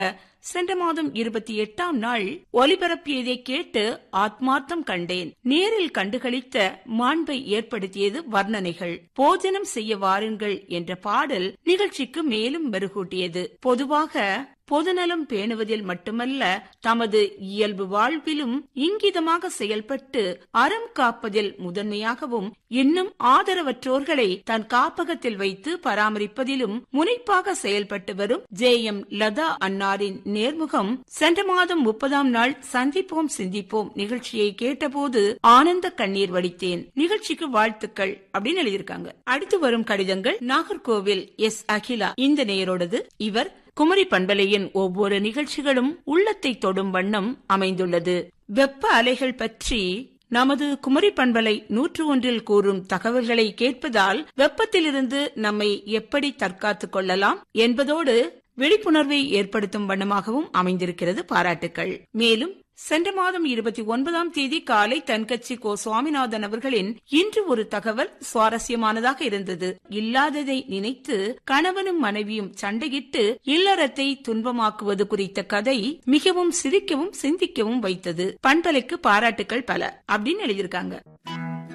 சென்ற மாதம் இருபத்தி எட்டாம் நாள் ஒலிபரப்பியதை கேட்டு ஆத்மார்த்தம் கண்டேன் நேரில் கண்டுகளித்த மாண்பை ஏற்படுத்தியது வர்ணனைகள் போஜனம் செய்ய வாருங்கள் என்ற பாடல் நிகழ்ச்சிக்கு மேலும் மெருகூட்டியது பொதுவாக பொதுநலம் பேணுவதில் மட்டுமல்ல தமது இயல்பு வாழ்விலும் இங்கிதமாக செயல்பட்டு அறம் காப்பதில் முதன்மையாகவும் இன்னும் ஆதரவற்றோர்களை தன் காப்பகத்தில் வைத்து பராமரிப்பதிலும் முனைப்பாக செயல்பட்டு வரும் ஜே எம் லதா அன்னாரின் நேர்முகம் சென்ற மாதம் முப்பதாம் நாள் சந்திப்போம் சிந்திப்போம் நிகழ்ச்சியை கேட்டபோது ஆனந்த கண்ணீர் வடித்தேன் நிகழ்ச்சிக்கு வாழ்த்துக்கள் அப்படின்னு எழுதியிருக்காங்க அடுத்து வரும் கடிதங்கள் நாகர்கோவில் எஸ் அகிலா இந்த நேயரோடது இவர் குமரி பண்பலையின் ஒவ்வொரு நிகழ்ச்சிகளும் உள்ளத்தை தொடும் வண்ணம் அமைந்துள்ளது வெப்ப அலைகள் பற்றி நமது குமரி பண்பலை நூற்று ஒன்றில் கூறும் தகவல்களை கேட்பதால் வெப்பத்திலிருந்து நம்மை எப்படி தற்காத்துக் கொள்ளலாம் என்பதோடு விழிப்புணர்வை ஏற்படுத்தும் வண்ணமாகவும் அமைந்திருக்கிறது பாராட்டுக்கள் மேலும் சென்ற மாதம் இருபத்தி ஒன்பதாம் தேதி காலை தன்கட்சி கோ சுவாமிநாதன் அவர்களின் இன்று ஒரு தகவல் சுவாரஸ்யமானதாக இருந்தது இல்லாததை நினைத்து கணவனும் மனைவியும் சண்டையிட்டு இல்லறத்தை துன்பமாக்குவது குறித்த கதை மிகவும் சிரிக்கவும் சிந்திக்கவும் வைத்தது பண்பலைக்கு பாராட்டுக்கள் பல அப்படின்னு எழுதியிருக்காங்க